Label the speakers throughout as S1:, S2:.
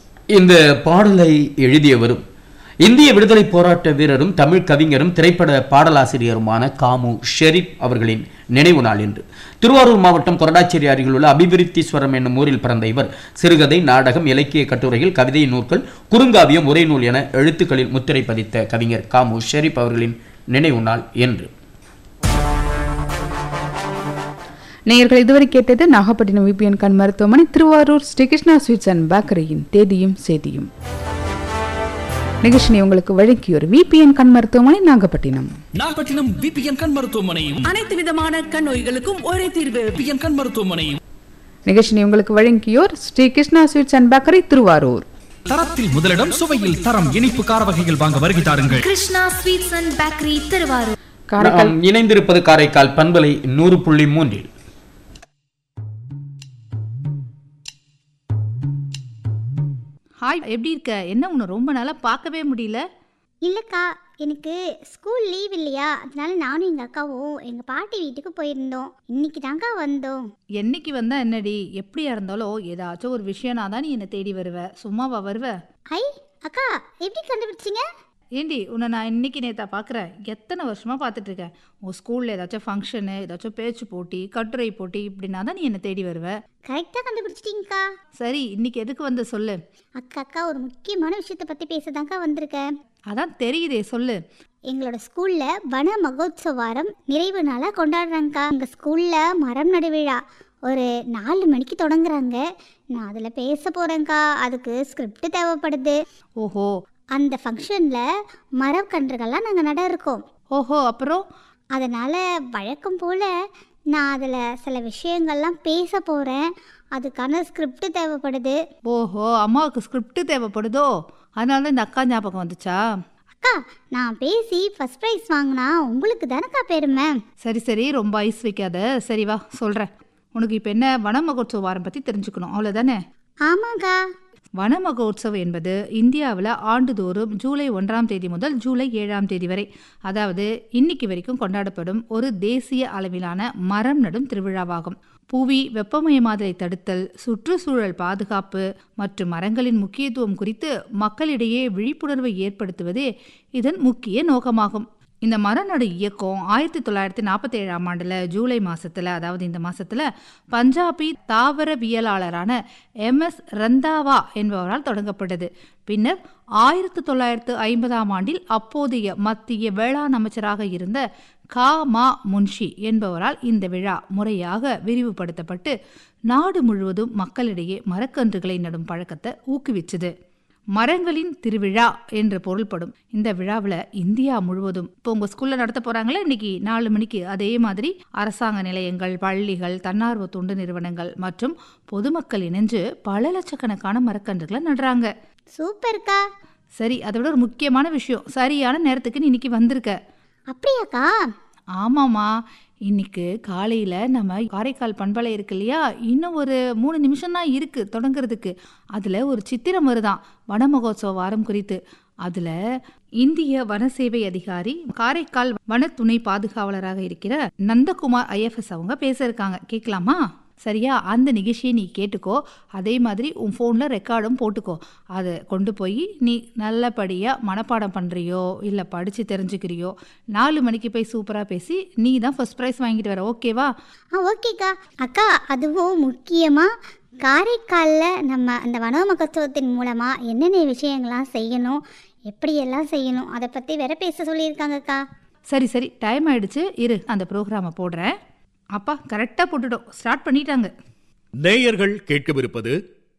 S1: இந்த பாடலை எழுதியவரும் இந்திய விடுதலை போராட்ட வீரரும் தமிழ் கவிஞரும் திரைப்பட பாடலாசிரியருமான காமு ஷெரீப் அவர்களின் நினைவு நாள் என்று திருவாரூர் மாவட்டம் கொரடாச்சேரி அருகிலுள்ள அபிவிருத்தீஸ்வரம் என்னும் ஊரில் பிறந்த இவர் சிறுகதை நாடகம் இலக்கிய கட்டுரைகள் கவிதை நூல்கள் குறுங்காவியம் உரைநூல் என எழுத்துக்களில் முத்திரை பதித்த கவிஞர் காமு ஷெரீப் அவர்களின் நினைவு நாள் என்று
S2: நேயர்கள் இதுவரை கேட்டது நாகப்பட்டினம் விபிஎன் கண் மருத்துவமனை திருவாரூர் ஸ்ரீகிருஷ்ணா ஸ்வீட்ஸ் அண்ட் பேக்கரியின் தேதியும் சேதியும் நிகழ்ச்சியை உங்களுக்கு வழங்கியோர் விபிஎன் கண் மருத்துவமனை நாகப்பட்டினம்
S3: நாகப்பட்டினம் விபிஎன் கண் மருத்துவமனை
S4: அனைத்து விதமான கண் நோய்களுக்கும் ஒரே தீர்வு
S3: விபிஎன் கண் மருத்துவமனை
S2: நிகழ்ச்சியை உங்களுக்கு வழங்கியோர் Sri Krishna sweets and bakery Thiruvarur
S3: தரத்தில் முதலிடம் சுவையில் தரம் இனிப்பு கார வகைகள் வாங்க வருகை தாருங்கள்
S5: Krishna sweets and bakery Thiruvarur
S2: Karaikal
S1: நாம் இணைந்திருப்பது காரைக்கால் பண்பலை நூறு புள்ளி மூன்றில்
S6: ஹாய் எப்படி இருக்க என்ன உன்னை ரொம்ப நாளா பார்க்கவே முடியல
S7: இல்லைக்கா எனக்கு ஸ்கூல் லீவ் இல்லையா அதனால நானும் எங்கள் அக்காவும் எங்கள் பாட்டி வீட்டுக்கு போயிருந்தோம் இன்னைக்கு தாங்க்கா வந்தோம்
S6: என்னைக்கு வந்தா என்னடி எப்படியா இருந்தாலும் ஏதாச்சும் ஒரு விஷயம்னா தான் நீ என்னை தேடி வருவ சும்மாவா வருவ
S7: ஐ அக்கா எப்படி கண்டுபிடிச்சிங்க
S6: ஏண்டி உன்னை நான் இன்னைக்கு நேத்தா பார்க்குறேன் எத்தனை வருஷமா பார்த்துட்டு இருக்கேன் உன் ஸ்கூல்ல ஏதாச்சும் ஃபங்க்ஷனு ஏதாச்சும் பேச்சு போட்டி கட்டுரை போட்டி இப்படின்னா தான் நீ என்னை தேடி வருவ
S7: கரெக்டாக கண்டுபிடிச்சிட்டிங்கக்கா
S6: சரி இன்னைக்கு எதுக்கு வந்து சொல்லு
S7: அக்கா அக்கா ஒரு முக்கியமான விஷயத்தை பற்றி பேசதாங்க்கா வந்திருக்கேன்
S6: அதான் தெரியுதே சொல்லு
S7: எங்களோட ஸ்கூலில் வன மகோத்சவ வாரம் நிறைவு நாளாக கொண்டாடுறாங்கக்கா எங்கள் ஸ்கூலில் மரம் நடு விழா ஒரு நாலு மணிக்கு தொடங்குறாங்க நான் அதில் பேச போகிறேங்க்கா அதுக்கு ஸ்கிரிப்ட் தேவைப்படுது
S6: ஓஹோ
S7: அந்த ஃபங்க்ஷனில் மரக்கன்றுகள்லாம் நாங்கள் நட இருக்கோம்
S6: ஓஹோ அப்புறம்
S7: அதனால் வழக்கம் போல் நான் அதில் சில விஷயங்கள்லாம் பேச போகிறேன் அதுக்கான ஸ்கிரிப்ட் தேவைப்படுது
S6: ஓஹோ அம்மாவுக்கு ஸ்கிரிப்ட் தேவைப்படுதோ அதனால தான் இந்த அக்கா ஞாபகம் வந்துச்சா
S7: அக்கா நான் பேசி ஃபஸ்ட் ப்ரைஸ் வாங்கினா உங்களுக்கு தானக்கா பெருமை
S6: சரி சரி ரொம்ப ஐஸ் வைக்காத சரி வா சொல்கிறேன் உனக்கு இப்போ என்ன வன மகோத்சவ வாரம் பற்றி தெரிஞ்சுக்கணும் அவ்வளோதானே
S7: ஆமாக்கா
S6: வன மகோத்சவம் என்பது இந்தியாவில் ஆண்டுதோறும் ஜூலை ஒன்றாம் தேதி முதல் ஜூலை ஏழாம் தேதி வரை அதாவது இன்னைக்கு வரைக்கும் கொண்டாடப்படும் ஒரு தேசிய அளவிலான மரம் நடும் திருவிழாவாகும் புவி வெப்பமயமாதலை தடுத்தல் சுற்றுச்சூழல் பாதுகாப்பு மற்றும் மரங்களின் முக்கியத்துவம் குறித்து மக்களிடையே விழிப்புணர்வை ஏற்படுத்துவதே இதன் முக்கிய நோக்கமாகும் இந்த மரநடு இயக்கம் ஆயிரத்தி தொள்ளாயிரத்தி நாற்பத்தி ஏழாம் ஆண்டில் ஜூலை மாசத்துல அதாவது இந்த மாசத்துல பஞ்சாபி தாவரவியலாளரான எம் எஸ் ரந்தாவா என்பவரால் தொடங்கப்பட்டது பின்னர் ஆயிரத்தி தொள்ளாயிரத்து ஐம்பதாம் ஆண்டில் அப்போதைய மத்திய வேளாண் அமைச்சராக இருந்த கா மா முன்ஷி என்பவரால் இந்த விழா முறையாக விரிவுபடுத்தப்பட்டு நாடு முழுவதும் மக்களிடையே மரக்கன்றுகளை நடும் பழக்கத்தை ஊக்குவிச்சது மரங்களின் திருவிழா என்று பொருள்படும் இந்த விழாவில் இந்தியா முழுவதும் இப்போ உங்கள் ஸ்கூலில் நடத்த போகிறாங்களே இன்னைக்கு நாலு மணிக்கு அதே மாதிரி அரசாங்க நிலையங்கள் பள்ளிகள் தன்னார்வ தொண்டு நிறுவனங்கள் மற்றும் பொதுமக்கள் இணைஞ்சு பல லட்சக்கணக்கான மரக்கன்றுகளை நடுறாங்க
S7: சூப்பர்க்கா
S6: சரி அதை விட ஒரு முக்கியமான விஷயம் சரியான நேரத்துக்கு நீ இன்னைக்கு வந்திருக்க
S7: அப்படியாக்கா
S6: ஆமாம்மா இன்னைக்கு காலையில் நம்ம காரைக்கால் பண்பலை இருக்கு இல்லையா இன்னும் ஒரு மூணு நிமிஷம் தான் இருக்கு தொடங்குறதுக்கு அதில் ஒரு சித்திரம் வருதான் வன மகோத்சவ வாரம் குறித்து அதில் இந்திய வனசேவை அதிகாரி காரைக்கால் வன துணை பாதுகாவலராக இருக்கிற நந்தகுமார் ஐஎஃப்எஸ் அவங்க பேச இருக்காங்க கேட்கலாமா சரியா அந்த நிகழ்ச்சியை நீ கேட்டுக்கோ அதே மாதிரி உன் ஃபோனில் ரெக்கார்டும் போட்டுக்கோ அதை கொண்டு போய் நீ நல்லபடியாக மனப்பாடம் பண்ணுறியோ இல்லை படித்து தெரிஞ்சுக்கிறியோ நாலு மணிக்கு போய் சூப்பராக பேசி நீ தான் ஃபர்ஸ்ட் ப்ரைஸ் வாங்கிட்டு வர ஓகேவா
S7: ஆ ஓகேக்கா அக்கா அதுவும் முக்கியமாக காரைக்காலில் நம்ம அந்த வனோ மகத்துவத்தின் மூலமாக என்னென்ன விஷயங்கள்லாம் செய்யணும் எப்படியெல்லாம் செய்யணும் அதை பற்றி வேற பேச சொல்லியிருக்காங்கக்கா
S6: சரி சரி டைம் ஆயிடுச்சு இரு அந்த ப்ரோக்ராமை போடுறேன் அப்பா கரெக்டாக போட்டுட்டோம் ஸ்டார்ட் பண்ணிட்டாங்க
S8: நேயர்கள் கேட்கவிருப்பது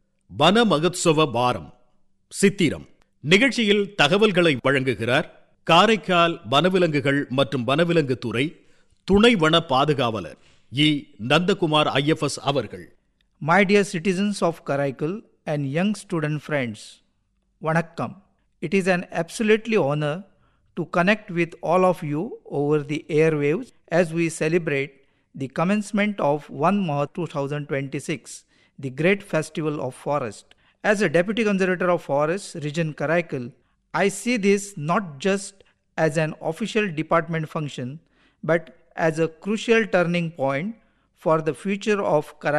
S8: வன மகோத்சவ வாரம் சித்திரம் நிகழ்ச்சியில் தகவல்களை வழங்குகிறார் காரைக்கால் வனவிலங்குகள் மற்றும் வனவிலங்கு துறை துணை வன பாதுகாவலர் இ நந்தகுமார் ஐஎஃப்எஸ் அவர்கள்
S9: My dear citizens of Karaikal and young student friends, Vanakkam. It is an absolutely honor to connect with all of you over the airwaves as we celebrate the commencement of 1 March 2026, the great festival of forest. As a Deputy Conservator of Forests, Region Karaikal, I see this not just as an official department function, but as a crucial turning point for the future of Karaikal